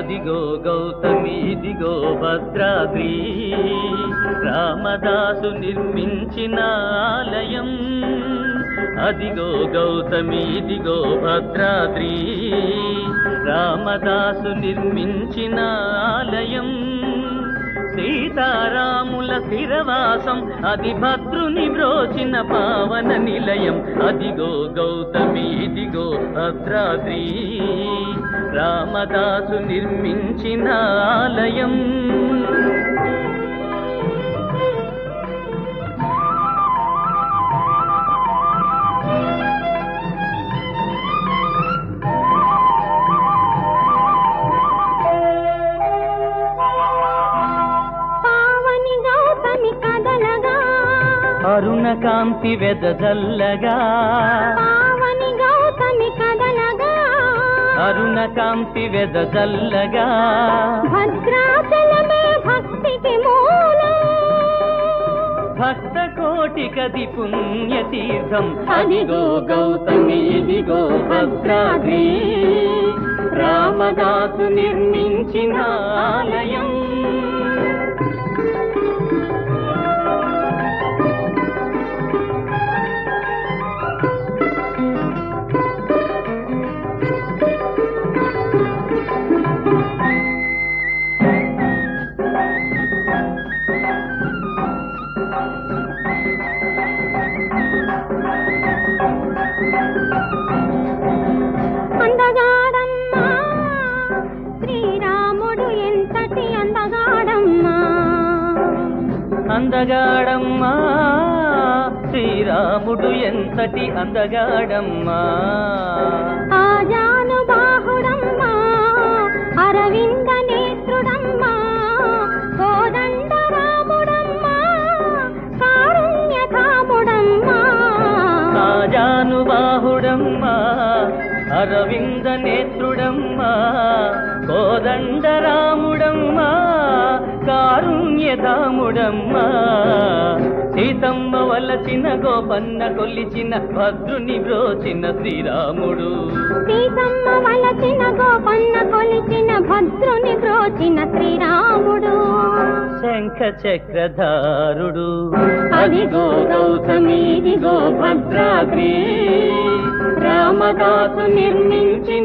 అదిగో గౌతమి ఇదిగో భద్రాద్రి రామదాసు నిర్మించిన ఆలయం అదిగో గౌతమి ఇదిగో భద్రాద్రి రామదాసు నిర్మించిన ఆలయం సీతారాముల స్థిరవాసం అది భద్రుని బ్రోచిన పావన నిలయం అదిగో గౌతమి ఇదిగో భద్రాద్రి రామదాసు నిర్మించిన ఆలయం పావని గౌతమి కదలగా అరుణ కాంతి వెదజల్లగా పావని గౌతమి కదలగా అరుణ కాంతి వెదజల్లగా భద్రాచలమే భక్తికి మూలం భక్త కోటికది పుణ్యతీర్థం అదిగో గౌతమి ఇదిగో భద్రాద్రి రామదాసు నిర్మించిన ఆలయం అందగాడమ్మా శ్రీరాముడు ఎంతటి అందగాడమ్మా అందగాడమ్మా శ్రీరాముడు ఎంతటి అందగాడమ్మా ఆజాను బాహుడమ్మా అరవింద నేత్రుడమ్మా కోదండ రాముడమ్మా కారుణ్యధాముడమ్మా సాజానుబాహుడమ్మా అరవింద నేత్రుడమ్మా కోదండరాముడమ్మా కారుణ్యధాముడమ్మా సీతమ్మ వలచిన గోపన్న కొలిచిన భద్రుని బ్రోచిన శ్రీరాముడు సీతమ్మ వలచిన గోపన్న కొలిచిన భద్రుని బ్రోచిన శ్రీరాముడు శంఖ చక్రధారుడు అదిగో గౌతమి, ఇదిగో భద్రాద్రి. రామదాసు నిర్మించిన